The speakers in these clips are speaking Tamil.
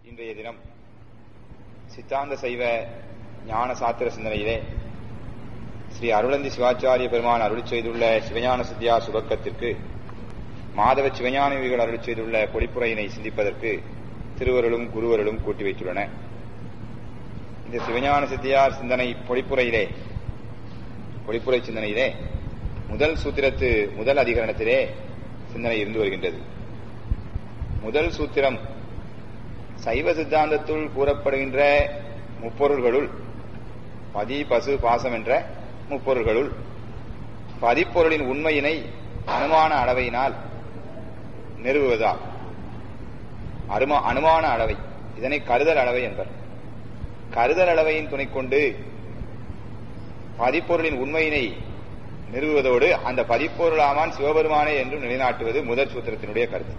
இன்றைய தினம் சித்தாந்த சைவ ஞான சாத்திர சிந்தனையிலே ஸ்ரீ அருளந்தி சிவாச்சாரிய பெருமான் அருளி செய்துள்ள சிவஞான சித்தியா சுபக்கத்திற்கு மாதவ சிவஞானிகள் அருளி செய்துள்ள பொழிப்புரையினை சிந்திப்பதற்கு திருவருளும் குருவருளும் கூட்டி வைத்துள்ளன இந்த சிவஞான சித்தியார் சிந்தனை பொழிப்புரையிலே பொழிப்புரை சிந்தனையிலே முதல் சூத்திரத்து முதல் அதிகரணத்திலே சிந்தனை இருந்து வருகின்றது முதல் சூத்திரம் சைவ சித்தாந்தத்துள் கூறப்படுகின்ற முப்பொருள்களுள் பதி பசு பாசம் என்ற முப்பொருள்களுள் பதிப்பொருளின் உண்மையினை அனுமான அளவையினால் நிறுவுவதா அருமா அனுமான அளவை இதனை கருதல் அளவை என்பர் கருதல் அளவையின் துணை கொண்டு பதிப்பொருளின் உண்மையினை நிறுவுவதோடு அந்த பதிப்பொருளாமான் சிவபெருமானே என்று நிலைநாட்டுவது முதற் சூத்திரத்தினுடைய கருத்து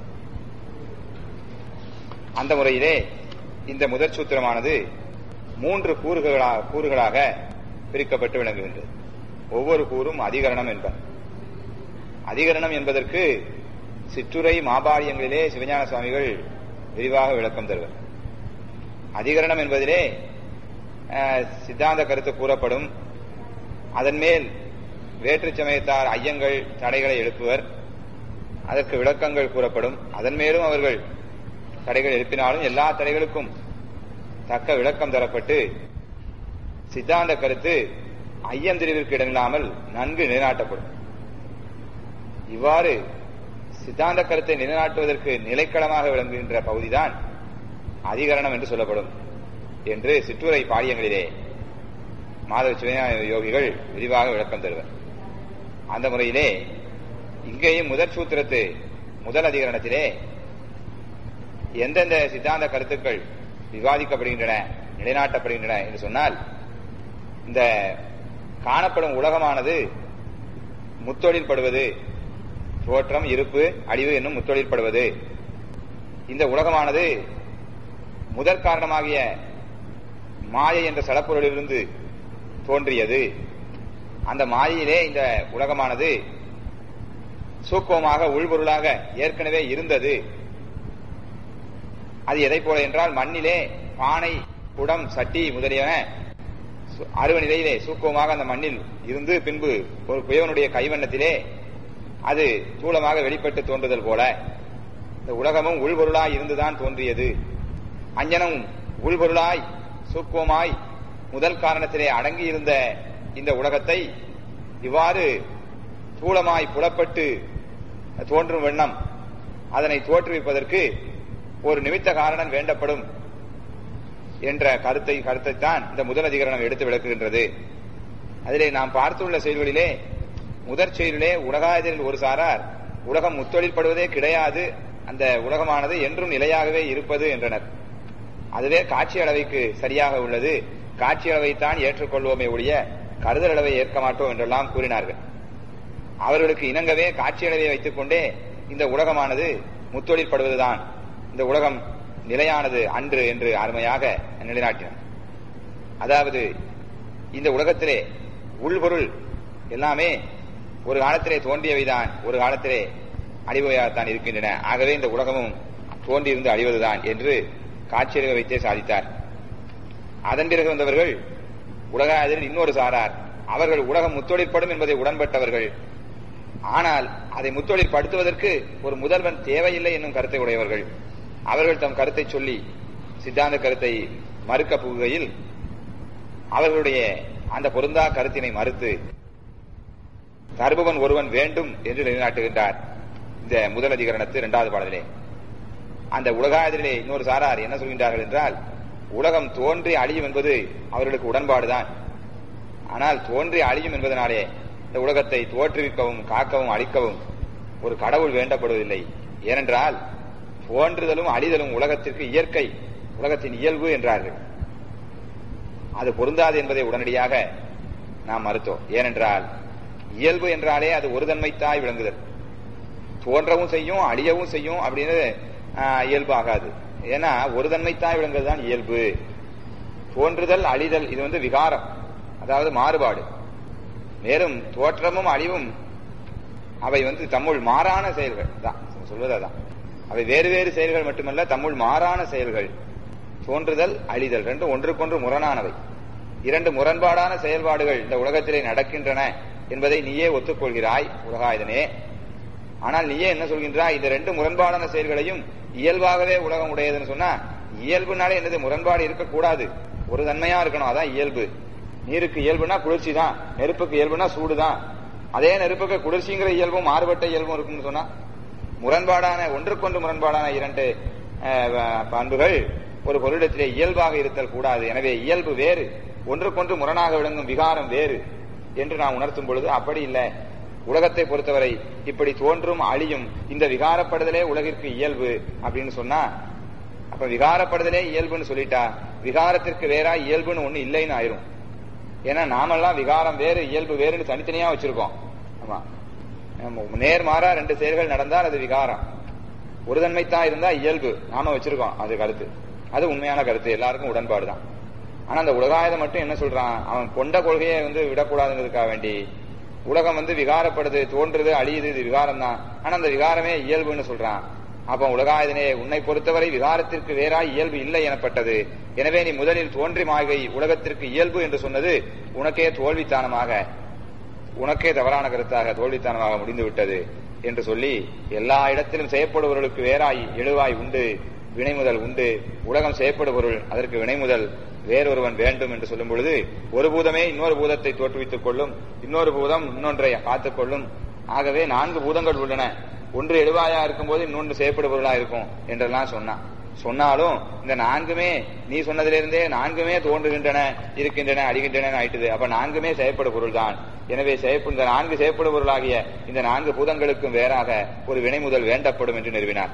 அந்த முறையிலே இந்த முதற் சூத்திரமானது மூன்று கூறுகளாக கூறுகளாக பிரிக்கப்பட்டு விளங்குகின்றது ஒவ்வொரு கூறும் அதிகரணம் என்பர் அதிகரணம் என்பதற்கு சிற்றுரை மாபாரியங்களிலே சிவஞான சுவாமிகள் விரிவாக விளக்கம் தருவர் அதிகரணம் என்பதிலே சித்தாந்த கருத்து கூறப்படும் அதன் மேல் வேற்று சமயத்தார் ஐயங்கள் தடைகளை எழுப்புவர் அதற்கு விளக்கங்கள் கூறப்படும் அதன் மேலும் அவர்கள் தடைகள் எழுப்பினாலும் எல்லா தடைகளுக்கும் தக்க விளக்கம் தரப்பட்டு சித்தாந்த கருத்து ஐயந்திரிவிற்கு இடமில்லாமல் நன்கு நிலைநாட்டப்படும் இவ்வாறு சித்தாந்த கருத்தை நிலைநாட்டுவதற்கு நிலைக்களமாக விளங்குகின்ற பகுதிதான் அதிகரணம் என்று சொல்லப்படும் என்று சிற்றுரை பாடியங்களிலே மாதவ சிவஞான யோகிகள் விரிவாக விளக்கம் தருவர் அந்த முறையிலே இங்கேயும் முதற் சூத்திரத்து முதல் அதிகரணத்திலே எந்தெந்த சித்தாந்த கருத்துக்கள் விவாதிக்கப்படுகின்றன நிலைநாட்டப்படுகின்றன என்று சொன்னால் இந்த காணப்படும் உலகமானது முத்தொழில் படுவது தோற்றம் இருப்பு அழிவு என்னும் முத்தொழில் படுவது இந்த உலகமானது முதற் காரணமாகிய மாயை என்ற சடப்பொருளிலிருந்து தோன்றியது அந்த மாயையிலே இந்த உலகமானது சூக்குவமாக உள்பொருளாக ஏற்கனவே இருந்தது அது எதை போல என்றால் மண்ணிலே பானை குடம் சட்டி முதலியன அருவ நிலையிலே சூக்குவமாக அந்த மண்ணில் இருந்து பின்பு ஒரு குயவனுடைய கைவண்ணத்திலே அது தூளமாக வெளிப்பட்டு தோன்றுதல் போல இந்த உலகமும் உள்பொருளாய் இருந்துதான் தோன்றியது அஞ்சனம் உள்பொருளாய் சூக்குவமாய் முதல் காரணத்திலே அடங்கியிருந்த இந்த உலகத்தை இவ்வாறு தூளமாய் புலப்பட்டு தோன்றும் வண்ணம் அதனை தோற்றுவிப்பதற்கு ஒரு நிமித்த காரணம் வேண்டப்படும் என்ற கருத்தை கருத்தைத்தான் இந்த முதல் அதிகரணம் எடுத்து விளக்குகின்றது அதிலே நாம் பார்த்துள்ள செயல்களிலே முதற் செயலிலே உலகாயதில் ஒரு சாரார் உலகம் முத்தொழில்படுவதே கிடையாது அந்த உலகமானது என்றும் நிலையாகவே இருப்பது என்றனர் அதுவே காட்சி அளவைக்கு சரியாக உள்ளது காட்சி அளவைத்தான் ஏற்றுக்கொள்வோமே ஒழிய கருதல் அளவை ஏற்க மாட்டோம் என்றெல்லாம் கூறினார்கள் அவர்களுக்கு இணங்கவே காட்சி அளவை வைத்துக் கொண்டே இந்த உலகமானது முத்தொழில்படுவதுதான் இந்த உலகம் நிலையானது அன்று என்று அருமையாக நிலைநாட்டினார் அதாவது இந்த உலகத்திலே உள்பொருள் எல்லாமே ஒரு காலத்திலே தோன்றியவைதான் ஒரு காலத்திலே அழிவையாகத்தான் இருக்கின்றன ஆகவே இந்த உலகமும் தோன்றியிருந்து அழிவதுதான் என்று காட்சியக வைத்தே சாதித்தார் அதன் பிறகு வந்தவர்கள் உலக அதில் இன்னொரு சாரார் அவர்கள் உலகம் முத்தொழிற்படும் என்பதை உடன்பட்டவர்கள் ஆனால் அதை முத்தொழிற்படுத்துவதற்கு ஒரு முதல்வன் தேவையில்லை என்னும் கருத்தை உடையவர்கள் அவர்கள் தம் கருத்தை சொல்லி சித்தாந்த கருத்தை மறுக்க புகுகையில் அவர்களுடைய அந்த பொருந்தா கருத்தினை மறுத்து தருபவன் ஒருவன் வேண்டும் என்று நிலைநாட்டுகின்றார் இந்த முதல் அதிகரணத்து இரண்டாவது பாடலிலே அந்த உலகாயதிலே இன்னொரு சாரார் என்ன சொல்கின்றார்கள் என்றால் உலகம் தோன்றி அழியும் என்பது அவர்களுக்கு உடன்பாடுதான் ஆனால் தோன்றி அழியும் என்பதனாலே இந்த உலகத்தை தோற்றுவிக்கவும் காக்கவும் அழிக்கவும் ஒரு கடவுள் வேண்டப்படுவதில்லை ஏனென்றால் தோன்றுதலும் அழிதலும் உலகத்திற்கு இயற்கை உலகத்தின் இயல்பு என்றார்கள் அது பொருந்தாது என்பதை உடனடியாக நாம் மறுத்தோம் ஏனென்றால் இயல்பு என்றாலே அது ஒரு தன்மைத்தாய் விளங்குதல் தோன்றவும் செய்யும் அழியவும் செய்யும் அப்படின்னு இயல்பு ஆகாது ஏன்னா ஒரு தன்மைத்தாய் விளங்குவது தான் இயல்பு தோன்றுதல் அழிதல் இது வந்து விகாரம் அதாவது மாறுபாடு மேலும் தோற்றமும் அழிவும் அவை வந்து தம்முள் மாறான செயல்கள் தான் சொல்வது அதான் அவை வேறு வேறு செயல்கள் மட்டுமல்ல தம்முள் மாறான செயல்கள் தோன்றுதல் அழிதல் ரெண்டும் ஒன்றுக்கொன்று முரணானவை இரண்டு முரண்பாடான செயல்பாடுகள் இந்த உலகத்திலே நடக்கின்றன என்பதை நீயே ஒத்துக்கொள்கிறாய் உலகாயுதனே ஆனால் நீயே என்ன சொல்கின்றாய் இந்த ரெண்டு முரண்பாடான செயல்களையும் இயல்பாகவே உலகம் உடையதுன்னு சொன்னா இயல்புனாலே என்னது முரண்பாடு இருக்கக்கூடாது ஒரு தன்மையா இருக்கணும் அதான் இயல்பு நீருக்கு இயல்புனா குளிர்ச்சி தான் நெருப்புக்கு இயல்புனா சூடு தான் அதே நெருப்புக்கு குளிர்ச்சிங்கிற இயல்பும் மாறுபட்ட இயல்பும் இருக்குன்னு சொன்னா முரண்பாடான ஒன்றுக்கொன்று முரண்பாடான இரண்டு அஹ், பண்புகள் ஒரு பொருளிடத்திலே இயல்பாக இருத்தல் கூடாது எனவே இயல்பு வேறு ஒன்றுக்கொன்று முரணாக விளங்கும் விகாரம் வேறு என்று நான் உணர்த்தும் பொழுது அப்படி இல்லை உலகத்தை பொறுத்தவரை இப்படி தோன்றும் அழியும் இந்த விகாரப்படுதலே உலகிற்கு இயல்பு அப்படின்னு சொன்னா அப்ப விகாரப்படுதலே இயல்புன்னு சொல்லிட்டா விகாரத்திற்கு வேறா இயல்புன்னு ஒண்ணு இல்லைன்னு ஆயிரும் ஏன்னா நாமெல்லாம் விகாரம் வேறு இயல்பு வேறுன்னு தனித்தனியா வச்சிருக்கோம் ஆமா நம்ம நேர்மாறா ரெண்டு செயல்கள் நடந்தால் அது விகாரம் ஒரு தன்மைத்தான் இருந்தா இயல்பு நாம வச்சிருக்கோம் அது கருத்து அது உண்மையான கருத்து எல்லாருக்கும் உடன்பாடு தான் ஆனா அந்த உலகாயுதம் மட்டும் என்ன சொல்றான் அவன் கொண்ட கொள்கையை வந்து விடக்கூடாதுங்கிறதுக்காக வேண்டி உலகம் வந்து விகாரப்படுது தோன்றுது அழியுது இது விகாரம் தான் ஆனா அந்த விகாரமே இயல்புன்னு சொல்றான் அப்ப உலகாயுதனே உன்னை பொறுத்தவரை விகாரத்திற்கு வேறாய் இயல்பு இல்லை எனப்பட்டது எனவே நீ முதலில் தோன்றி மாகை உலகத்திற்கு இயல்பு என்று சொன்னது உனக்கே தோல்வித்தானமாக உனக்கே தவறான கருத்தாக தோல்வித்தானமாக முடிந்து விட்டது என்று சொல்லி எல்லா இடத்திலும் செய்யப்படுபவர்களுக்கு வேறாய் எழுவாய் உண்டு வினைமுதல் உண்டு உலகம் செய்யப்படுபொருள் அதற்கு வினைமுதல் வேறொருவன் வேண்டும் என்று சொல்லும் பொழுது ஒரு பூதமே இன்னொரு பூதத்தை தோற்றுவித்துக் கொள்ளும் இன்னொரு பூதம் இன்னொன்றை காத்துக் கொள்ளும் ஆகவே நான்கு பூதங்கள் உள்ளன ஒன்று எழுவாயா இருக்கும்போது இன்னொன்று செய்யப்படுபொருளா இருக்கும் என்றெல்லாம் சொன்னான் சொன்னாலும் இந்த நான்குமே நீ சொன்னதிலிருந்தே நான்குமே தோன்றுகின்றன இருக்கின்றன அழிகின்றன ஆயிட்டுது அப்ப நான்குமே செய்யப்படும் பொருள் தான் எனவே செய்யப்படும் இந்த நான்கு செய்யப்படும் பொருளாகிய இந்த நான்கு பூதங்களுக்கும் வேறாக ஒரு வினை முதல் வேண்டப்படும் என்று நிறுவினார்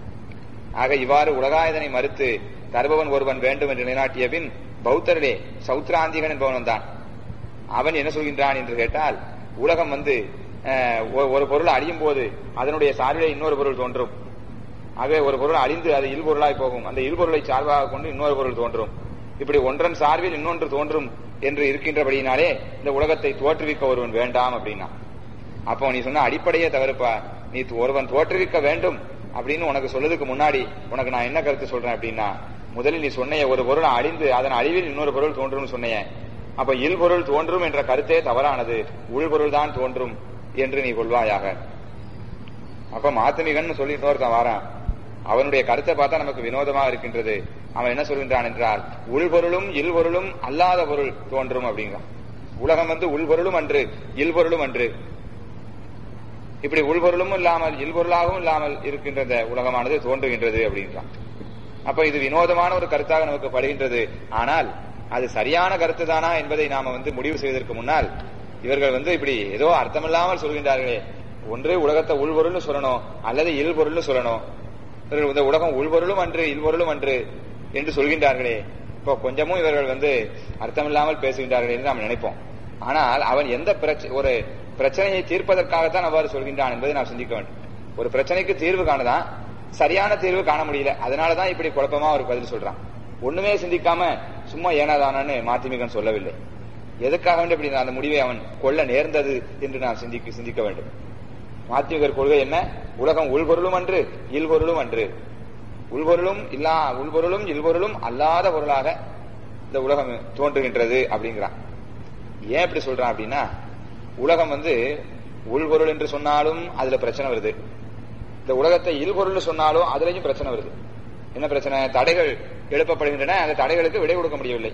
ஆக இவ்வாறு உலகாயுதனை மறுத்து தருபவன் ஒருவன் வேண்டும் என்று நிலைநாட்டிய பின் பௌத்தரிலே சௌத்ராந்திகன் என்பவன் தான் அவன் என்ன சொல்கின்றான் என்று கேட்டால் உலகம் வந்து அஹ், ஒ- ஒரு பொருள் அழியும் போது அதனுடைய சார்பிலே இன்னொரு பொருள் தோன்றும் ஆகவே ஒரு பொருள் அழிந்து அது இல்பொருளாய் போகும் அந்த இல்பொருளை சார்பாக கொண்டு இன்னொரு பொருள் தோன்றும் இப்படி ஒன்றன் சார்பில் இன்னொன்று தோன்றும் என்று இருக்கின்றபடியினாலே இந்த உலகத்தை தோற்றுவிக்க ஒருவன் வேண்டாம் அப்படின்னா அப்போ நீ சொன்ன அடிப்படையே தவறுப்பா நீ ஒருவன் தோற்றுவிக்க வேண்டும் அப்படின்னு உனக்கு சொல்றதுக்கு முன்னாடி உனக்கு நான் என்ன கருத்து சொல்றேன் அப்படின்னா முதலில் நீ சொன்னைய ஒரு பொருள் அழிந்து அதன் அழிவில் இன்னொரு பொருள் தோன்றும்னு சொன்னைய அப்ப இல்பொருள் தோன்றும் என்ற கருத்தே தவறானது உள்பொருள் தான் தோன்றும் என்று நீ கொள்வாயாக அப்ப மாத்தமிகன் சொல்லி இன்னொருத்தன் வாரான் அவனுடைய கருத்தை பார்த்தா நமக்கு வினோதமாக இருக்கின்றது அவன் என்ன சொல்கின்றான் என்றால் உள்பொருளும் இல்பொருளும் அல்லாத பொருள் தோன்றும் அப்படிங்கிறான் உலகம் வந்து உள்பொருளும் அன்று இல்பொருளும் அன்று இப்படி உள்பொருளும் இல்லாமல் இல்பொருளாகவும் இல்லாமல் இருக்கின்ற இந்த உலகமானது தோன்றுகின்றது அப்படின்றான் அப்ப இது வினோதமான ஒரு கருத்தாக நமக்கு படுகின்றது ஆனால் அது சரியான கருத்து தானா என்பதை நாம வந்து முடிவு செய்வதற்கு முன்னால் இவர்கள் வந்து இப்படி ஏதோ அர்த்தமில்லாமல் சொல்கின்றார்களே ஒன்று உலகத்தை உள்பொருள்னு சொல்லணும் அல்லது இல்பொருள்னு சொல்லணும் இவர்கள் இந்த உலகம் உள்பொருளும் அன்று இல்பொருளும் அன்று என்று சொல்கின்றார்களே இப்போ கொஞ்சமும் இவர்கள் வந்து அர்த்தமில்லாமல் பேசுகின்றார்கள் என்று நாம் நினைப்போம் ஆனால் அவன் எந்த பிரச்ச- ஒரு பிரச்சனையை தீர்ப்பதற்காகத்தான் அவ்வாறு சொல்கின்றான் என்பதை நாம் சிந்திக்க வேண்டும் ஒரு பிரச்சனைக்கு தீர்வு காணதான் சரியான தீர்வு காண முடியல அதனாலதான் இப்படி குழப்பமா ஒரு பதில் சொல்றான் ஒண்ணுமே சிந்திக்காம சும்மா ஏனாதானு மாத்திமிகன் சொல்லவில்லை எதுக்காக வேண்டி இப்படி அந்த முடிவை அவன் கொள்ள நேர்ந்தது என்று நாம் சிந்திக்க சிந்திக்க வேண்டும் மாத்திமிகர் கொள்கை என்ன உலகம் உள்பொருளும் அன்று இல்பொருளும் அன்று உள்பொருளும் இல்லா உள்பொருளும் இல்பொருளும் அல்லாத பொருளாக இந்த உலகம் தோன்றுகின்றது அப்படிங்கிறான் ஏன் இப்படி சொல்றான் அப்படின்னா உலகம் வந்து உள்பொருள் என்று சொன்னாலும் அதுல பிரச்சனை வருது இந்த உலகத்தை இல்பொருள் சொன்னாலும் அதுலயும் பிரச்சனை வருது என்ன பிரச்சனை தடைகள் எழுப்பப்படுகின்றன அந்த தடைகளுக்கு விடை கொடுக்க முடியவில்லை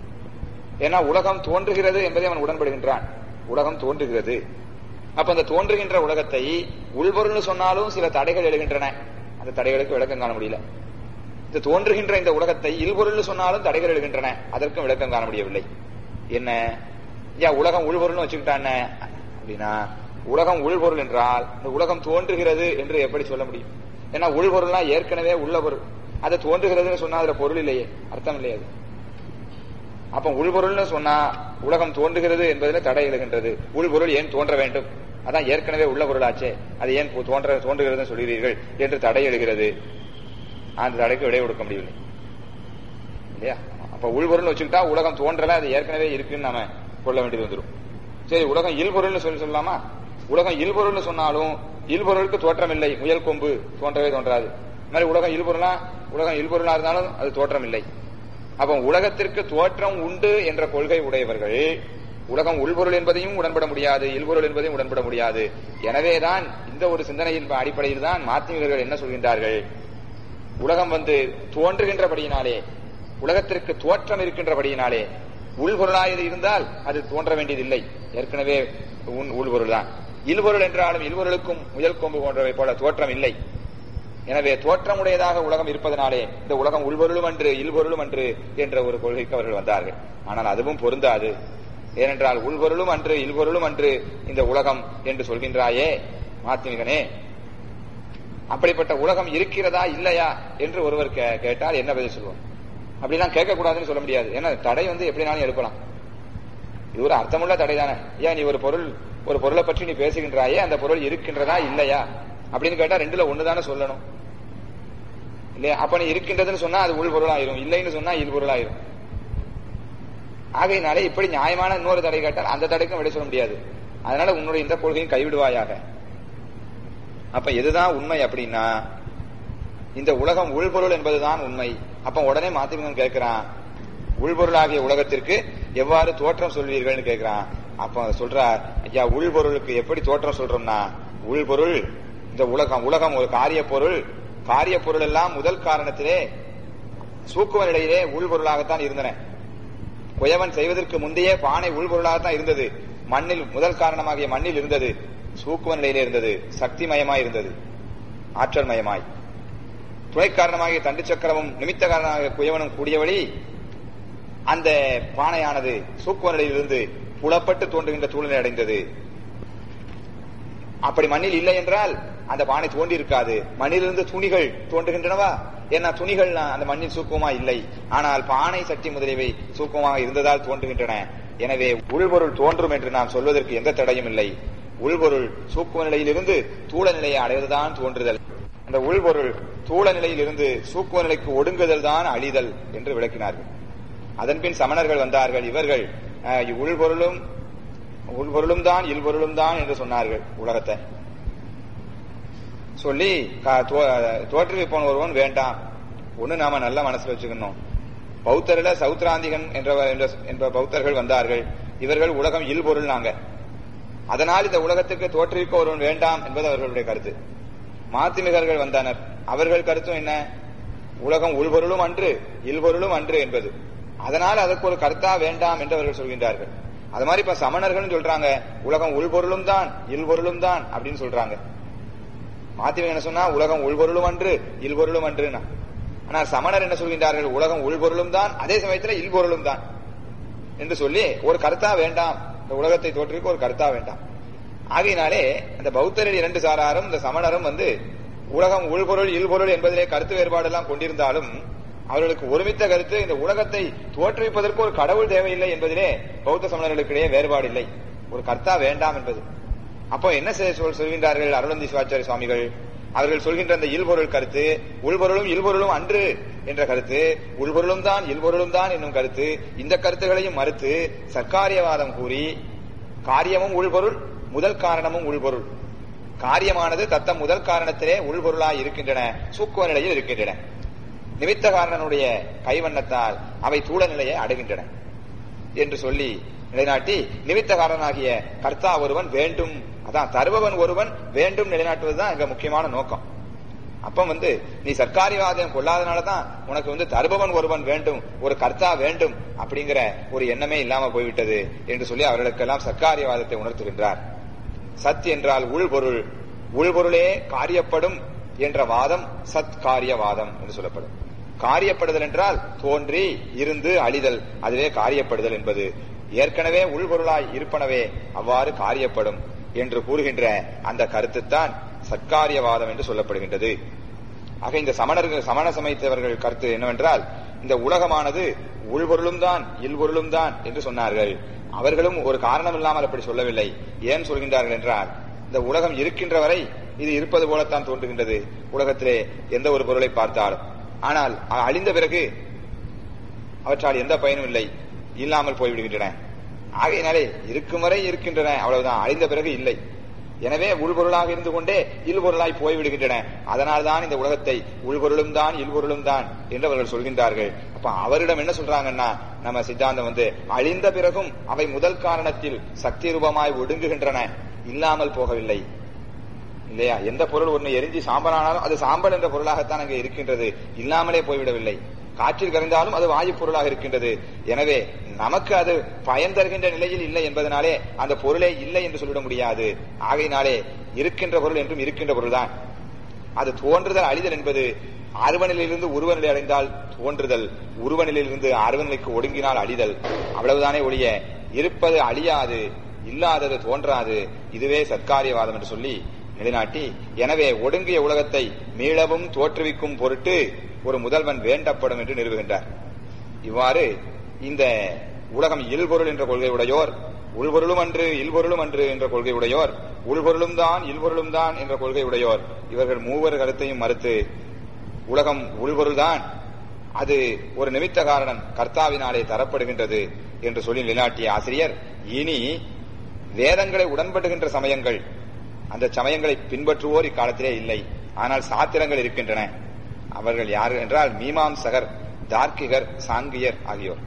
ஏன்னா உலகம் தோன்றுகிறது என்பதை அவன் உடன்படுகின்றான் உலகம் தோன்றுகிறது அப்ப அந்த தோன்றுகின்ற உலகத்தை உள்பொருள்னு சொன்னாலும் சில தடைகள் எழுகின்றன அந்த தடைகளுக்கு விளக்கம் காண முடியல இந்த தோன்றுகின்ற இந்த உலகத்தை இல்பொருள்னு சொன்னாலும் தடைகள் எழுகின்றன அதற்கும் விளக்கம் காண முடியவில்லை என்ன ஏன் உலகம் உள்பொருள்னு வச்சுக்கிட்டானே அப்படின்னா உலகம் உள்பொருள் என்றால் இந்த உலகம் தோன்றுகிறது என்று எப்படி சொல்ல முடியும் ஏன்னா உள்பொருள்னா ஏற்கனவே உள்ள பொருள் அது தோன்றுகிறதுன்னு சொன்னா அதுல பொருள் இல்லையே அர்த்தம் இல்லையே அது அப்ப உள்பொருள்னு சொன்னா உலகம் தோன்றுகிறது என்பதில் தடை எழுகின்றது உள்பொருள் ஏன் தோன்ற வேண்டும் அதான் ஏற்கனவே உள்ள பொருளாச்சே அது ஏன் போ- தோன்ற தோன்றுகிறதுன்னு சொல்கிறீர்கள் என்று தடை எழுகிறது அந்த தடைக்கு விடை கொடுக்க முடியவில்லை இல்லையா அப்ப உள்பொருள் வச்சுக்கிட்டா உலகம் தோன்றல அது ஏற்கனவே இருக்குன்னு நாம கொள்ள வேண்டியது வந்துடும் சரி உலகம் இல்பொருள்னு சொல்லி சொல்லலாமா உலகம் இல்பொருள்னு சொன்னாலும் இல்பொருளுக்கு தோற்றம் இல்லை முயல் கொம்பு தோன்றவே தோன்றாது இந்த மாதிரி உலகம் இல்பொருளா உலகம் இல்பொருளா இருந்தாலும் அது தோற்றம் இல்லை அப்போ உலகத்திற்கு தோற்றம் உண்டு என்ற கொள்கை உடையவர்கள் உலகம் உள்பொருள் என்பதையும் உடன்பட முடியாது இல்பொருள் என்பதையும் உடன்பட முடியாது எனவேதான் இந்த ஒரு சிந்தனையின் அடிப்படையில் தான் மாத்திமிகர்கள் என்ன சொல்கின்றார்கள் உலகம் வந்து தோன்றுகின்றபடியினாலே உலகத்திற்கு தோற்றம் இருக்கின்றபடியினாலே உள்பொருளாயது இருந்தால் அது தோன்ற வேண்டியதில்லை ஏற்கனவே உன் உள்பொருள் தான் இல்பொருள் என்றாலும் இல்பொருளுக்கும் முயல் கொம்பு போன்றவை போல தோற்றம் இல்லை எனவே தோற்றமுடையதாக உலகம் இருப்பதனாலே இந்த உலகம் உள்பொருளும் அன்று இல்பொருளும் அன்று என்ற ஒரு கொள்கைக்கு அவர்கள் வந்தார்கள் ஆனால் அதுவும் பொருந்தாது ஏனென்றால் உள்பொருளும் அன்று இல்பொருளும் அன்று இந்த உலகம் என்று சொல்கின்றாயே மாத்திமிகனே அப்படிப்பட்ட உலகம் இருக்கிறதா இல்லையா என்று ஒருவர் கே- கேட்டால் என்ன பதில் சொல்லுவோம் அப்படிலாம் கேட்கக்கூடாதுன்னு சொல்ல முடியாது ஏன்னா தடை வந்து எப்படினாலும் எடுக்கலாம் இது ஒரு அர்த்தமுள்ள தடை தானே ஏன் நீ ஒரு பொருள் ஒரு பொருளை பற்றி நீ பேசுகின்றாயே அந்த பொருள் இருக்கின்றதா இல்லையா அப்படின்னு கேட்டா ரெண்டுல ஒண்ணுதானே சொல்லணும் இல்லையா அப்ப நீ இருக்கின்றதுன்னு சொன்னா அது உள் பொருளாயிரும் இல்லைன்னு சொன்னா இல் பொருளாயிரும் ஆகையினாலே இப்படி நியாயமான இன்னொரு தடை கேட்டால் அந்த தடைக்கும் விடை சொல்ல முடியாது அதனால உன்னுடைய இந்த கொள்கையும் கைவிடுவாயாக அப்ப எதுதான் உண்மை அப்படின்னா இந்த உலகம் உள்பொருள் என்பதுதான் உண்மை அப்ப உடனே மாத்திமங்கன் கேட்கிறான் உள்பொருளாகிய உலகத்திற்கு எவ்வாறு தோற்றம் சொல்வீர்கள்னு கேட்கிறான் அப்ப அவன் சொல்றார் ஐயா உள்பொருளுக்கு எப்படி தோற்றம் சொல்றோம்னா உள்பொருள் இந்த உலகம் உலகம் ஒரு காரிய பொருள் காரிய பொருள் எல்லாம் முதல் காரணத்திலே சூக்குவ நிலையிலே உள்பொருளாகத்தான் இருந்தன குயவன் செய்வதற்கு முந்தையே பானை உள்பொருளாகத்தான் இருந்தது மண்ணில் முதல் காரணமாகிய மண்ணில் இருந்தது சூக்குவ நிலையிலே இருந்தது சக்திமயமாய் இருந்தது ஆற்றல் மயமாய் துணை காரணமாகிய தண்டு சக்கரமும் நிமித்த காரணமாக குயவனும் கூடியபடி அந்த பானையானது சூக்குவ நிலையிலிருந்து புலப்பட்டு தோன்றுகின்ற சூழ்நிலை அடைந்தது அப்படி மண்ணில் இல்லை என்றால் அந்த பானை தோன்றி இருக்காது மண்ணிலிருந்து துணிகள் தோன்றுகின்றனவா ஏன்னா துணிகள் அந்த மண்ணில் சூக்குவமா இல்லை ஆனால் பானை சட்டி முதலியவை சூக்குவமாக இருந்ததால் தோன்றுகின்றன எனவே உள்பொருள் தோன்றும் என்று நாம் சொல்வதற்கு எந்த தடையும் இல்லை உள்பொருள் சூக்குவ நிலையிலிருந்து தூள நிலையை அடைவதுதான் தோன்றுதல் அந்த உள்பொருள் தூள நிலையிலிருந்து சூக்குவ நிலைக்கு ஒடுங்குதல் தான் அழிதல் என்று விளக்கினார்கள் அதன்பின் சமணர்கள் வந்தார்கள் இவர்கள் அஹ், உள்பொருளும் உள்பொருளும் தான் இல்பொருளும் தான் என்று சொன்னார்கள் உலகத்தை சொல்லி கா- தோ- தோற்றுவிப்பவன் ஒருவன் வேண்டாம் ஒண்ணு நாம நல்ல மனசுல வச்சுக்கணும் பௌத்தர்ல சௌத்ராந்திகன் என்ற என்ற- என்ற பௌத்தர்கள் வந்தார்கள் இவர்கள் உலகம் இல்பொருள் நாங்க அதனால் இந்த உலகத்துக்கு தோற்றுவிக்க ஒருவன் வேண்டாம் என்பது அவர்களுடைய கருத்து மாத்திமிகர்கள் வந்தனர் அவர்கள் கருத்தும் என்ன உலகம் உள்பொருளும் அன்று இல்பொருளும் அன்று என்பது அதனால் அதற்கு ஒரு கருத்தா வேண்டாம் என்று அவர்கள் சொல்கின்றார்கள் அது மாதிரி இப்ப சமணர்கள் சொல்றாங்க உலகம் உள்பொருளும் தான் இல்பொருளும் தான் அப்படின்னு சொல்றாங்க மாத்திவன் என்ன சொன்னா உலகம் உள்பொருளும் அன்று இல்பொருளும் அன்றுனா ஆனா சமணர் என்ன சொல்கின்றார்கள் உலகம் உள்பொருளும் தான் அதே சமயத்துல இல்பொருளும் தான் என்று சொல்லி ஒரு கருத்தா வேண்டாம் இந்த உலகத்தை தோற்றுவிக்க ஒரு கருத்தா வேண்டாம் ஆகையினாலே அந்த பௌத்தரில் இரண்டு சாராரும் இந்த சமணரும் வந்து உலகம் உள்பொருள் இல்பொருள் என்பதிலே கருத்து வேறுபாடு எல்லாம் கொண்டிருந்தாலும் அவர்களுக்கு ஒருமித்த கருத்து இந்த உலகத்தை தோற்றுவிப்பதற்கு ஒரு கடவுள் தேவையில்லை என்பதிலே பௌத்த சமணர்களுக்கிடையே வேறுபாடு இல்லை ஒரு கர்த்தா வேண்டாம் என்பது அப்போ என்ன செய்ய சொல் சொல்கின்றார்கள் அருளந்தி சிவாச்சாரிய சுவாமிகள் அவர்கள் சொல்கின்ற அந்த இல்பொருள் கருத்து உள்பொருளும் இல்பொருளும் அன்று என்ற கருத்து உள்பொருளும் தான் இல்பொருளும் தான் என்னும் கருத்து இந்த கருத்துகளையும் மறுத்து சர்க்காரியவாதம் கூறி காரியமும் உள்பொருள் முதல் காரணமும் உள்பொருள் காரியமானது தத்தம் முதல் காரணத்திலே உள்பொருளாய் இருக்கின்றன சூக்குவ நிலையில் இருக்கின்றன நிமித்த காரணனுடைய கைவண்ணத்தால் அவை தூள நிலையை அடைகின்றன என்று சொல்லி நிலைநாட்டி நிமித்த காரணனாகிய கர்த்தா ஒருவன் வேண்டும் அதான் தருபவன் ஒருவன் வேண்டும் நிலைநாட்டுவதுதான் இங்க முக்கியமான நோக்கம் அப்ப வந்து நீ சர்க்காரிவாதம் கொள்ளாதனாலதான் உனக்கு வந்து தருபவன் ஒருவன் வேண்டும் ஒரு கர்த்தா வேண்டும் அப்படிங்கிற ஒரு எண்ணமே இல்லாம போய்விட்டது என்று சொல்லி அவர்களுக்கெல்லாம் சர்க்காரியவாதத்தை உணர்த்துகின்றார் சத் என்றால் உள்பொருள் உள்பொருளே காரியப்படும் என்ற வாதம் சத் காரியவாதம் என்று சொல்லப்படும் காரியப்படுதல் என்றால் தோன்றி இருந்து அழிதல் அதுவே காரியப்படுதல் என்பது ஏற்கனவே உள்பொருளாய் இருப்பனவே அவ்வாறு காரியப்படும் என்று கூறுகின்ற அந்த கருத்துத்தான் சத்காரியவாதம் என்று சொல்லப்படுகின்றது ஆக இந்த சமணர்கள் சமண சமயத்தவர்கள் கருத்து என்னவென்றால் இந்த உலகமானது உள்பொருளும் தான் இல்பொருளும் தான் என்று சொன்னார்கள் அவர்களும் ஒரு காரணம் இல்லாமல் அப்படி சொல்லவில்லை ஏன் சொல்கின்றார்கள் என்றால் இந்த உலகம் இருக்கின்ற வரை இது இருப்பது போலத்தான் தோன்றுகின்றது உலகத்திலே எந்த ஒரு பொருளை பார்த்தாலும் ஆனால் அ- அழிந்த பிறகு அவற்றால் எந்த பயனும் இல்லை இல்லாமல் போய்விடுகின்றன ஆகையினாலே இருக்கும் வரை இருக்கின்றன அவ்வளவுதான் அழிந்த பிறகு இல்லை எனவே உள்பொருளாக இருந்து கொண்டே இல்பொருளாய் போய்விடுகின்றன அதனால்தான் இந்த உலகத்தை உள்பொருளும் தான் இல்பொருளும் தான் என்று அவர்கள் சொல்கின்றார்கள் அப்ப அவரிடம் என்ன சொல்றாங்கன்னா நம்ம சித்தாந்தம் வந்து அழிந்த பிறகும் அவை முதல் காரணத்தில் சக்தி ரூபமாய் ஒடுங்குகின்றன இல்லாமல் போகவில்லை இல்லையா எந்த பொருள் ஒண்ணு எரிஞ்சு சாம்பலானாலும் அது சாம்பல் என்ற பொருளாகத்தான் அங்கே இருக்கின்றது இல்லாமலே போய்விடவில்லை காற்றில் கரைந்தாலும் அது வாயு பொருளாக இருக்கின்றது எனவே நமக்கு அது பயன் தருகின்ற நிலையில் இல்லை என்பதனாலே அந்த பொருளே இல்லை என்று சொல்லிட முடியாது ஆகையினாலே இருக்கின்ற பொருள் என்றும் இருக்கின்ற பொருள்தான் அது தோன்றுதல் அழிதல் என்பது அருவநிலையிலிருந்து உருவநிலை அடைந்தால் தோன்றுதல் உருவநிலையிலிருந்து அருவநிலைக்கு ஒடுங்கினால் அழிதல் அவ்வளவுதானே ஒழிய இருப்பது அழியாது இல்லாதது தோன்றாது இதுவே சத்காரியவாதம் என்று சொல்லி நிலைநாட்டி எனவே ஒடுங்கிய உலகத்தை மீளவும் தோற்றுவிக்கும் பொருட்டு ஒரு முதல்வன் வேண்டப்படும் என்று நிறுவுகின்றார் இவ்வாறு இந்த உலகம் இல்பொருள் என்ற கொள்கை உடையோர் உள்பொருளும் அன்று இல்பொருளும் அன்று என்ற கொள்கை உடையோர் உள்பொருளும் தான் இல்பொருளும் தான் என்ற கொள்கை உடையோர் இவர்கள் மூவர் கருத்தையும் மறுத்து உலகம் உள்பொருள்தான் அது ஒரு நிமித்த காரணம் கர்த்தாவினாலே தரப்படுகின்றது என்று சொல்லி நிலைநாட்டிய ஆசிரியர் இனி வேதங்களை உடன்படுகின்ற சமயங்கள் அந்த சமயங்களை பின்பற்றுவோர் இக்காலத்திலே இல்லை ஆனால் சாத்திரங்கள் இருக்கின்றன அவர்கள் யார் என்றால் மீமாம்சகர் தார்க்கிகர் சாங்கியர் ஆகியோர்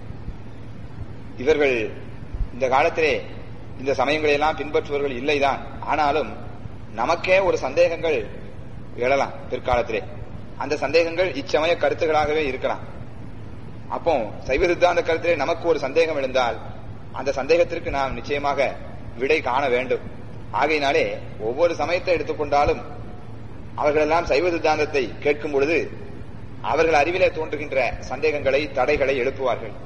இவர்கள் இந்த காலத்திலே இந்த சமயங்களை எல்லாம் பின்பற்றுபவர்கள் இல்லைதான் ஆனாலும் நமக்கே ஒரு சந்தேகங்கள் எழலாம் பிற்காலத்திலே அந்த சந்தேகங்கள் இச்சமய கருத்துகளாகவே இருக்கலாம் அப்போ சைவ சித்தாந்த கருத்திலே நமக்கு ஒரு சந்தேகம் எழுந்தால் அந்த சந்தேகத்திற்கு நாம் நிச்சயமாக விடை காண வேண்டும் ஆகையினாலே ஒவ்வொரு சமயத்தை எடுத்துக்கொண்டாலும் அவர்களெல்லாம் சைவ சித்தாந்தத்தை கேட்கும் பொழுது அவர்கள் அறிவிலே தோன்றுகின்ற சந்தேகங்களை தடைகளை எழுப்புவார்கள்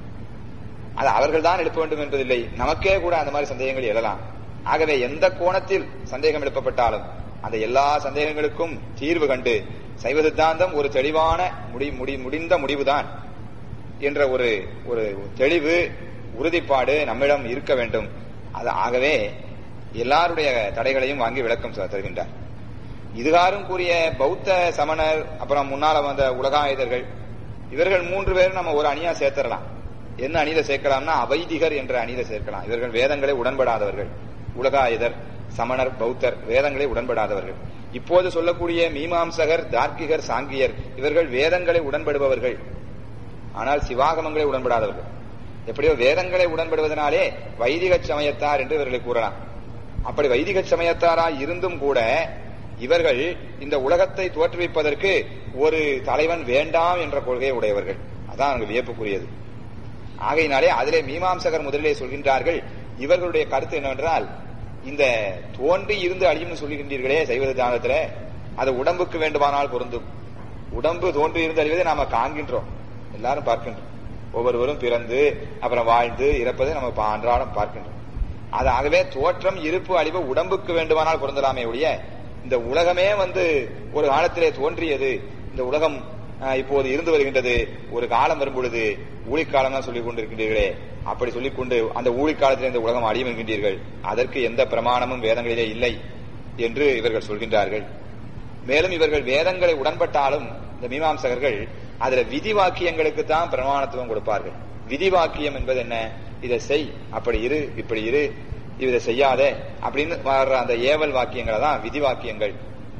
அது அவர்கள் தான் எழுப்ப வேண்டும் என்பதில்லை நமக்கே கூட அந்த மாதிரி சந்தேகங்கள் எழலாம் ஆகவே எந்த கோணத்தில் சந்தேகம் எழுப்பப்பட்டாலும் அந்த எல்லா சந்தேகங்களுக்கும் தீர்வு கண்டு சைவ சித்தாந்தம் ஒரு தெளிவான முடி முடி முடிந்த முடிவுதான் என்ற ஒரு ஒரு தெளிவு உறுதிப்பாடு நம்மிடம் இருக்க வேண்டும் அது ஆகவே எல்லாருடைய தடைகளையும் வாங்கி விளக்கம் தருகின்றார் இதுகாரும் கூறிய பௌத்த சமணர் அப்புறம் முன்னால வந்த உலகாயுதர்கள் இவர்கள் மூன்று பேரும் நம்ம ஒரு அணியா சேர்த்தரலாம் என்ன அணியில சேர்க்கலாம்னா அவைதிகர் என்ற அணியில சேர்க்கலாம் இவர்கள் வேதங்களை உடன்படாதவர்கள் உலகாயுதர் சமணர் பௌத்தர் வேதங்களை உடன்படாதவர்கள் இப்போது சொல்லக்கூடிய மீமாம்சகர் தார்க்கிகர் சாங்கியர் இவர்கள் வேதங்களை உடன்படுபவர்கள் ஆனால் சிவாகமங்களை உடன்படாதவர்கள் எப்படியோ வேதங்களை உடன்படுவதனாலே வைதிக சமயத்தார் என்று இவர்களை கூறலாம் அப்படி வைதிக சமயத்தாரா இருந்தும் கூட இவர்கள் இந்த உலகத்தை தோற்றுவிப்பதற்கு ஒரு தலைவன் வேண்டாம் என்ற கொள்கையை உடையவர்கள் அதான் அங்கு வியப்புக்குரியது ஆகையினாலே அதிலே மீமாம்சகர் முதலிலே சொல்கின்றார்கள் இவர்களுடைய கருத்து என்னவென்றால் இந்த தோன்றி இருந்து அழியும்னு சொல்லுகின்றீர்களே சைவ தானத்துல அது உடம்புக்கு வேண்டுமானால் பொருந்தும் உடம்பு தோன்றி இருந்து அழிவதை நாம காண்கின்றோம் எல்லாரும் பார்க்கின்றோம் ஒவ்வொருவரும் பிறந்து அப்புறம் வாழ்ந்து இறப்பதை நம்ம அன்றாடம் பார்க்கின்றோம் அது ஆகவே தோற்றம் இருப்பு அழிவு உடம்புக்கு வேண்டுமானால் பொருந்தலாமே ஒழிய இந்த உலகமே வந்து ஒரு காலத்திலே தோன்றியது இந்த உலகம் இப்போது இருந்து வருகின்றது ஒரு காலம் வரும் பொழுது ஊழிக்காலம் தான் சொல்லிக் கொண்டிருக்கின்றீர்களே அப்படி சொல்லிக் கொண்டு அந்த ஊழிக்காலத்தில் இந்த உலகம் அழியும் என்கின்றீர்கள் அதற்கு எந்த பிரமாணமும் வேதங்களிலே இல்லை என்று இவர்கள் சொல்கின்றார்கள் மேலும் இவர்கள் வேதங்களை உடன்பட்டாலும் இந்த மீமாம்சகர்கள் அதுல விதி வாக்கியங்களுக்கு தான் பிரமாணத்துவம் கொடுப்பார்கள் விதி வாக்கியம் என்பது என்ன இதை செய் அப்படி இரு இப்படி இரு இதை செய்யாத அப்படின்னு வர்ற அந்த ஏவல் வாக்கியங்களை தான் விதி வாக்கியங்கள்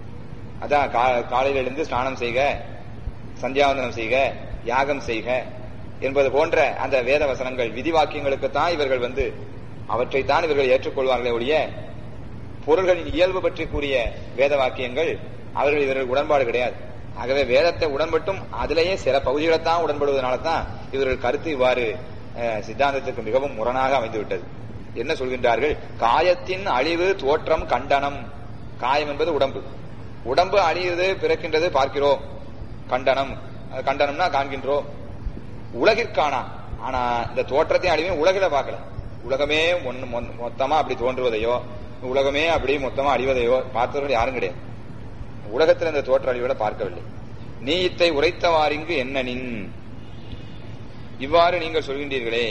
அதான் காலையில எழுந்து ஸ்நானம் செய்க சந்தியாவந்தனம் செய்க யாகம் செய்க என்பது போன்ற அந்த வேத வசனங்கள் விதி வாக்கியங்களுக்கு தான் இவர்கள் வந்து அவற்றை தான் இவர்கள் ஏற்றுக்கொள்வார்களே ஒழிய பொருள்களின் இயல்பு பற்றி கூறிய வேத வாக்கியங்கள் அவர்கள் இவர்கள் உடன்பாடு கிடையாது ஆகவே வேதத்தை உடன்பட்டும் அதிலேயே சில பகுதிகளை தான் உடன்படுவதனால தான் இவர்கள் கருத்து இவ்வாறு சித்தாந்தத்துக்கு மிகவும் முரணாக அமைந்துவிட்டது என்ன சொல்கின்றார்கள் காயத்தின் அழிவு தோற்றம் கண்டனம் காயம் என்பது உடம்பு உடம்பு அழியுது பிறக்கின்றது பார்க்கிறோம் கண்டனம் கண்டனம்னா காண்கின்றோம் உலகிற்கானா ஆனா இந்த தோற்றத்தையும் அழிவையும் உலகில பார்க்கல உலகமே மொத்தமா அப்படி தோன்றுவதையோ உலகமே அப்படி மொத்தமா அழிவதையோ பார்த்தவர்கள் யாரும் கிடையாது உலகத்தில் இந்த தோற்ற அழிவுகளை பார்க்கவில்லை நீ இத்தை உரைத்தவாரிங்கு என்ன நின் இவ்வாறு நீங்கள் சொல்கின்றீர்களே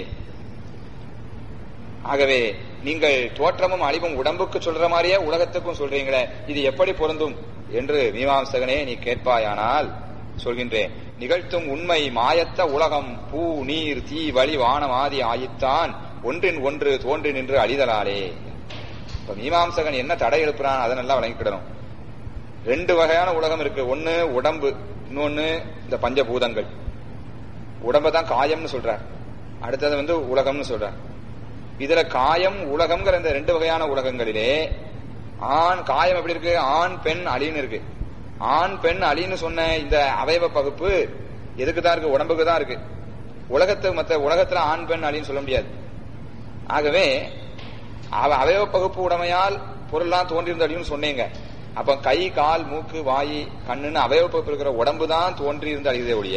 ஆகவே நீங்கள் தோற்றமும் அழிவும் உடம்புக்கு சொல்ற மாதிரியே உலகத்துக்கும் சொல்றீங்களே இது எப்படி பொருந்தும் என்று மீமாம்சகனே நீ கேட்பாயானால் சொல்கின்றேன் நிகழ்த்தும் உண்மை மாயத்த உலகம் பூ நீர் தீ வழி வானம் ஆதி ஆயித்தான் ஒன்றின் ஒன்று தோன்றி நின்று அழிதலாலே இப்ப மீமாம்சகன் என்ன தடை எழுப்புறான் அதை நல்லா வழங்கிக்கிடணும் ரெண்டு வகையான உலகம் இருக்கு ஒன்னு உடம்பு இன்னொன்னு இந்த பஞ்சபூதங்கள் உடம்ப தான் காயம்னு சொல்றார் அடுத்தது வந்து உலகம்னு சொல்றார் இதுல காயம் உலகம்ங்கிற இந்த ரெண்டு வகையான உலகங்களிலே ஆண் காயம் எப்படி இருக்கு ஆண் பெண் அலின்னு இருக்கு ஆண் பெண் அலின்னு சொன்ன இந்த அவயவ பகுப்பு எதுக்கு தான் இருக்கு உடம்புக்கு தான் இருக்கு உலகத்து மத்த உலகத்துல ஆண் பெண் அலின்னு சொல்ல முடியாது ஆகவே அவ- அவயவ பகுப்பு உடைமையால் பொருள்லாம் தோன்றியிருந்த அழியும்னு சொன்னீங்க அப்ப கை கால் மூக்கு வாய் கண்ணுன்னு அவயவ பகுப்பு இருக்கிற உடம்பு தான் தோன்றியிருந்த அழிவதே ஒழிய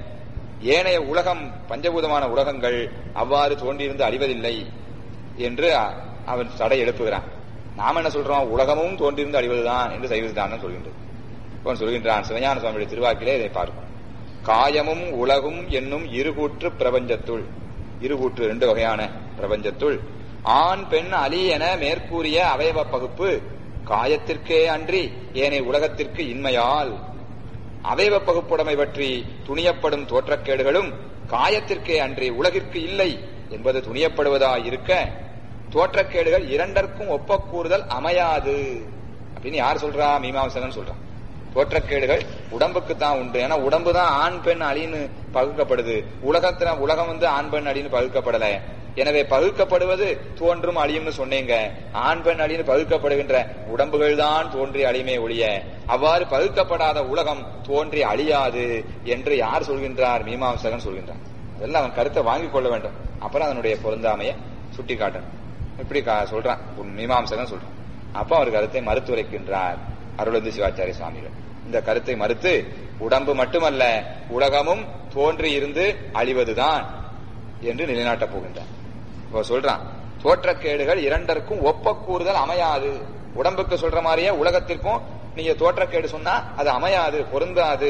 ஏனைய உலகம் பஞ்சபூதமான உலகங்கள் அவ்வாறு தோன்றியிருந்து அழிவதில்லை என்று அ- அவன் தடை எழுப்புகிறான் நாம என்ன சொல்றோம் உலகமும் தோன்றியிருந்து அழிவதுதான் என்று சைவ சித்தாந்தம் சொல்கின்றது அவன் சொல்கின்றான் சிவஞான சுவாமியுடைய திருவாக்கிலே இதை பார்க்கும் காயமும் உலகும் என்னும் இருகூற்று பிரபஞ்சத்துள் இருகூற்று ரெண்டு வகையான பிரபஞ்சத்துள் ஆண் பெண் அலி என மேற்கூறிய அவயவ பகுப்பு காயத்திற்கே அன்றி ஏனைய உலகத்திற்கு இன்மையால் அவயவ பகுப்புடைமை பற்றி துணியப்படும் தோற்றக்கேடுகளும் காயத்திற்கே அன்றி உலகிற்கு இல்லை என்பது துணியப்படுவதாயிருக்க தோற்றக்கேடுகள் இரண்டற்கும் ஒப்பக்கூறுதல் அமையாது அப்படின்னு யார் சொல்றா மீமாம்சகன் சொல்றான் தோற்றக்கேடுகள் உடம்புக்கு தான் உண்டு ஏன்னா உடம்பு தான் ஆண் பெண் அழின்னு பகுக்கப்படுது உலகத்துல உலகம் வந்து ஆண் பெண் அழின்னு பகுக்கப்படல எனவே பகுக்கப்படுவது தோன்றும் அழியும்னு சொன்னீங்க ஆண் பெண் அழின்னு பகுக்கப்படுகின்ற உடம்புகள் தான் தோன்றி அழியுமே ஒழிய அவ்வாறு பகுக்கப்படாத உலகம் தோன்றி அழியாது என்று யார் சொல்கின்றார் மீமாம்சகன் சொல்கின்றார் அதெல்லாம் அவன் கருத்தை வாங்கிக் கொள்ள வேண்டும் அப்புறம் அதனுடைய பொருந்தாமையை சுட்டி காட்டணும் இப்படி கா- சொல்றான் உன் மீமாம்சகன் சொல்றான் அப்ப அவர் கருத்தை மறுத்துரைக்கின்றார் அருளந்து சிவாச்சாரிய சுவாமிகள் இந்த கருத்தை மறுத்து உடம்பு மட்டுமல்ல உலகமும் தோன்றி இருந்து அழிவதுதான் என்று நிலைநாட்டப் போகின்றார் இப்போ சொல்றான் தோற்றக்கேடுகள் இரண்டற்கும் ஒப்ப கூறுதல் அமையாது உடம்புக்கு சொல்ற மாதிரியே உலகத்திற்கும் நீங்க தோற்றக்கேடு சொன்னா அது அமையாது பொருந்தாது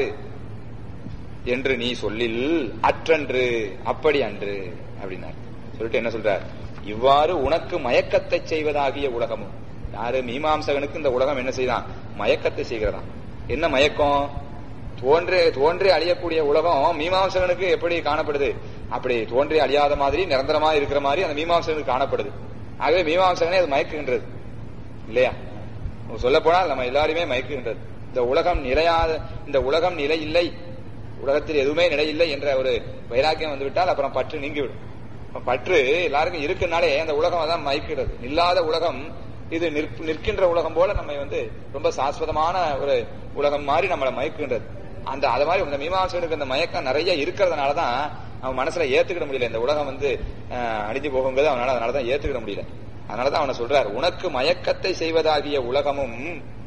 என்று நீ சொல்லில் அற்றன்று அப்படி அன்று அப்படின்னார் சொல்லிட்டு என்ன சொல்றார் இவ்வாறு உனக்கு மயக்கத்தை செய்வதாகிய உலகமும் யாரு மீமாம்சகனுக்கு இந்த உலகம் என்ன செய்தான் மயக்கத்தை செய்கிறதாம் என்ன மயக்கம் தோன்றி தோன்றி அழியக்கூடிய உலகம் மீமாம்சகனுக்கு எப்படி காணப்படுது அப்படி தோன்றி அழியாத மாதிரி நிரந்தரமா இருக்கிற மாதிரி அந்த மீமாம்சகனுக்கு காணப்படுது ஆகவே மீமாம்சகனே அது மயக்குகின்றது இல்லையா சொல்ல போனால் நம்ம எல்லாருமே மயக்குகின்றது இந்த உலகம் நிலையாத இந்த உலகம் நிலை இல்லை உலகத்தில் எதுவுமே நிலை இல்லை என்ற ஒரு வைராக்கியம் வந்துவிட்டால் அப்புறம் பற்று நீங்கிவிடும் அப்ப பற்று எல்லாருக்கும் இருக்குனாலே அந்த உலகம் அதான் மயக்கிறது இல்லாத உலகம் இது நிற்ப- நிற்கின்ற உலகம் போல நம்ம வந்து ரொம்ப சாஸ்வதமான ஒரு உலகம் மாதிரி நம்மளை மயக்குகின்றது அந்த அது மாதிரி இந்த மீமாசனுக்கு அந்த மயக்கம் நிறைய இருக்கிறதுனாலதான் அவன் மனசுல ஏத்துக்கிட முடியல இந்த உலகம் வந்து அஹ், அழிஞ்சு போகும்போது அவனால அதனாலதான் ஏத்துக்கிட முடியல அதனாலதான் அவனை சொல்றார் உனக்கு மயக்கத்தை செய்வதாகிய உலகமும்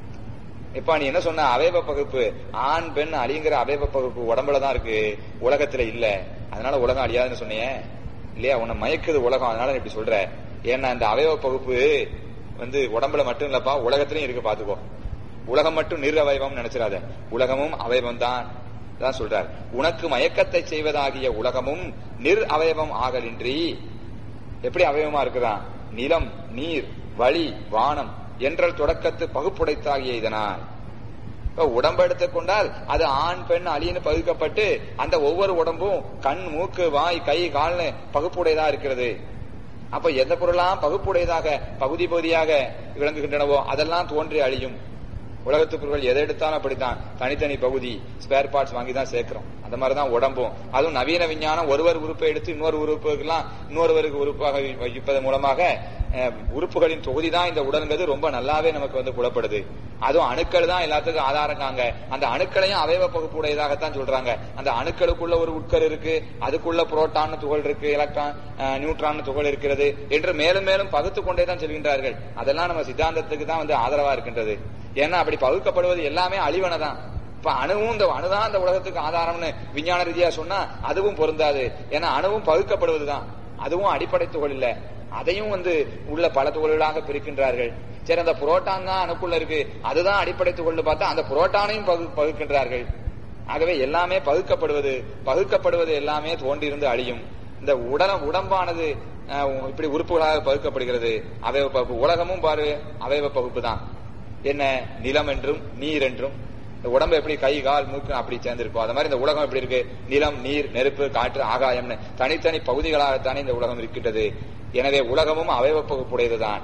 இப்ப நீ என்ன சொன்ன அவயவ பகுப்பு ஆண் பெண் அழிங்கிற அவயவ பகுப்பு உடம்புல தான் இருக்கு உலகத்துல இல்ல அதனால உலகம் அழியாதுன்னு சொன்னியே இல்லையா உன்னை மயக்குது உலகம் அதனால நீ இப்படி சொல்ற ஏன்னா இந்த அவயவ பகுப்பு வந்து உடம்புல மட்டும் இல்லப்பா உலகத்திலயும் இருக்கு பாத்துக்கோ உலகம் மட்டும் நிர் அவயவம் நினைச்சிடாத உலகமும் அவயவம் தான் தான் சொல்றார் உனக்கு மயக்கத்தை செய்வதாகிய உலகமும் நிர் அவயவம் ஆகலின்றி எப்படி அவயவமா இருக்குதான் நிலம் நீர் வழி வானம் என்றல் தொடக்கத்து பகுப்புடைத்தாகிய இதனால் இப்ப உடம்பு எடுத்துக் கொண்டால் அது ஆண் பெண் அழின்னு பகுக்கப்பட்டு அந்த ஒவ்வொரு உடம்பும் கண் மூக்கு வாய் கை கால்னு பகுப்புடையதா இருக்கிறது அப்ப எந்த பொருளாம் பகுப்புடையதாக பகுதி பகுதியாக விளங்குகின்றனவோ அதெல்லாம் தோன்றி அழியும் உலகத்து பொருட்கள் எதை எடுத்தாலும் அப்படித்தான் தனித்தனி பகுதி ஸ்பேர் பார்ட்ஸ் வாங்கி தான் சேர்க்கிறோம் அந்த மாதிரிதான் உடம்பும் அதுவும் நவீன விஞ்ஞானம் ஒருவர் உறுப்பை எடுத்து இன்னொரு உறுப்புக்கெல்லாம் இன்னொருவருக்கு உறுப்பாக வை- வைப்பதன் மூலமாக அஹ், உறுப்புகளின் தொகுதி தான் இந்த உடல்ங்கிறது ரொம்ப நல்லாவே நமக்கு வந்து புலப்படுது அதுவும் அணுக்கள் தான் எல்லாத்துக்கும் ஆதாரங்காங்க அந்த அணுக்களையும் அவயவ பகுப்புடையதாகத்தான் சொல்றாங்க அந்த அணுக்களுக்குள்ள ஒரு உட்கரு இருக்கு அதுக்குள்ள புரோட்டான் துகள் இருக்கு எலக்ட்ரான் அஹ், நியூட்ரான் துகள் இருக்கிறது என்று மேலும் மேலும் பகுத்து கொண்டே தான் செல்கின்றார்கள் அதெல்லாம் நம்ம சித்தாந்தத்துக்கு தான் வந்து ஆதரவா இருக்கின்றது ஏன்னா அப்படி பகுக்கப்படுவது எல்லாமே அழிவனை தான் இப்ப அணுவும் இந்த அணுதான் இந்த உலகத்துக்கு ஆதாரம்னு விஞ்ஞான ரீதியா சொன்னா அதுவும் பொருந்தாது ஏன்னா அணுவும் பகுக்கப்படுவதுதான் அதுவும் அடிப்படை துகள் இல்ல அதையும் வந்து உள்ள பல துகள்களாக பிரிக்கின்றார்கள் சரி அந்த புரோட்டான் தான் அணுக்குள்ள இருக்கு அதுதான் அடிப்படை துகள்னு பார்த்தா அந்த புரோட்டானையும் பகு பகுக்கின்றார்கள் ஆகவே எல்லாமே பகுக்கப்படுவது பகுக்கப்படுவது எல்லாமே தோன்றியிருந்து அழியும் இந்த உடல உடம்பானது அஹ், இப்படி உறுப்புகளாக பகுக்கப்படுகிறது அவயவ பகுப்பு உலகமும் பாரு அவயவ பகுப்பு தான் என்ன நிலம் என்றும் நீர் என்றும் இந்த உடம்பு எப்படி கை கால் மூக்கு அப்படி சேர்ந்திருக்கும் அது மாதிரி இந்த உலகம் எப்படி இருக்கு நிலம் நீர் நெருப்பு காற்று ஆகாயம்னு தனித்தனி பகுதிகளாகத்தானே இந்த உலகம் இருக்கின்றது எனவே உலகமும் அவயவ பகுப்புடையதுதான்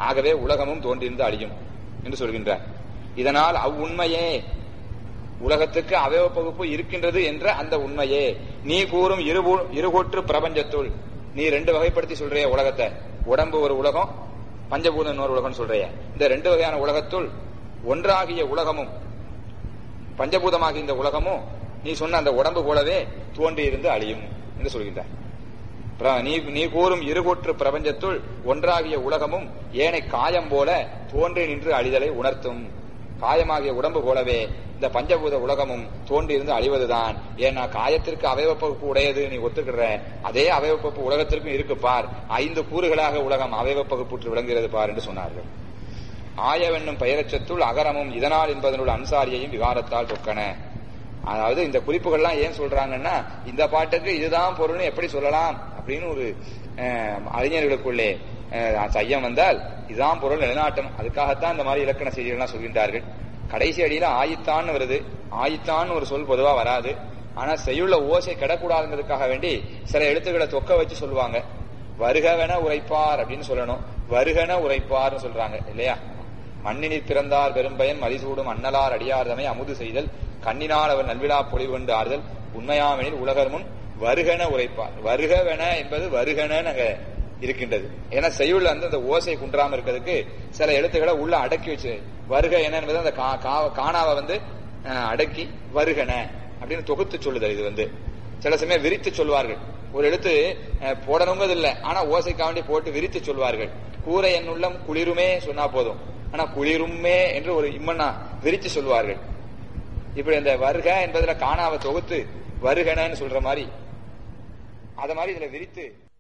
ஆகவே உலகமும் தோன்றியிருந்து அழியும் என்று சொல்கின்றார் இதனால் அவ்வுண்மையே உலகத்துக்கு அவயவ பகுப்பு இருக்கின்றது என்ற அந்த உண்மையே நீ கூறும் இருபு- இருகூற்று பிரபஞ்சத்துள் நீ ரெண்டு வகைப்படுத்தி சொல்றிய உலகத்தை உடம்பு ஒரு உலகம் பஞ்சபூதம் இன்னொரு உலகம் சொல்றிய இந்த ரெண்டு வகையான உலகத்துள் ஒன்றாகிய உலகமும் பஞ்சபூதமாகிய இந்த உலகமும் நீ சொன்ன அந்த உடம்பு போலவே தோன்றி இருந்து அழியும் என்று சொல்கின்றார் பிர- நீ நீ கூறும் இருகூற்று பிரபஞ்சத்துள் ஒன்றாகிய உலகமும் ஏனை காயம் போல தோன்றி நின்று அழிதலை உணர்த்தும் காயமாகிய உடம்பு போலவே இந்த பஞ்சபூத உலகமும் தோன்றி இருந்து அழிவதுதான் ஏன்னா காயத்திற்கு அவயவப்பகுப்பு உடையது நீ ஒத்துக்கிற அதே அவயவப்பகுப்பு உலகத்திற்கும் இருக்கு பார் ஐந்து கூறுகளாக உலகம் அவயவப்பகுப்புற்று விளங்குகிறது பார் என்று சொன்னார்கள் ஆயவென்னும் பெயரச்சத்துள் அகரமும் இதனால் என்பதனுள் அன்சாரியையும் விகாரத்தால் தொக்கன அதாவது இந்த குறிப்புகள்லாம் ஏன் சொல்றாங்கன்னா இந்த பாட்டுக்கு இதுதான் பொருள்னு எப்படி சொல்லலாம் அப்படின்னு ஒரு அஹ், அறிஞர்களுக்குள்ளே அஹ், ஐயம் வந்தால் இதுதான் பொருள் நிலைநாட்டணும் அதுக்காகத்தான் இந்த மாதிரி இலக்கண செய்திகள்லாம் சொல்கின்றார்கள் கடைசி அடியில ஆயித்தான்னு வருது ஆயித்தான்னு ஒரு சொல் பொதுவா வராது ஆனா செய்யுள்ள ஓசை கிடக்கூடாதுங்கிறதுக்காக வேண்டி சில எழுத்துக்களை தொக்க வச்சு சொல்லுவாங்க வருகவென உரைப்பார் அப்படின்னு சொல்லணும் வருகன உரைப்பார்னு சொல்றாங்க இல்லையா மண்ணினில் பிறந்தார் பெரும்பயன் மதிசூடும் அன்னலார் அடியார்தமை அமுது செய்தல் கண்ணினால் அவர் நல்விழா பொழிவு கொண்டு ஆறுதல் உண்மையாமெனில் உலகர் முன் வருகன உரைப்பார் வருகவென என்பது வருகன அங்க இருக்கின்றது ஏன்னா செய்யுள்ள வந்து அந்த ஓசை குன்றாம இருக்கிறதுக்கு சில எழுத்துக்களை உள்ள அடக்கி வச்சு வருக என என்பது அந்த கா- கா- காணாவை வந்து அஹ், அடக்கி வருகன அப்படின்னு தொகுத்து சொல்லுதல் இது வந்து சில சமயம் விரித்து சொல்வார்கள் ஒரு எழுத்து அஹ், போடணுங்கிறது இல்ல ஆனா ஓசைக்காக வேண்டி போட்டு விரித்து சொல்வார்கள் கூரை என்னுள்ளம் குளிருமே சொன்னா போதும் ஆனா குளிருமே என்று ஒரு இம்மன்னா விரித்து சொல்வார்கள் இப்படி இந்த வருக என்பதுல காணாவை தொகுத்து வருகனன்னு சொல்ற மாதிரி அத மாதிரி இதுல விரித்து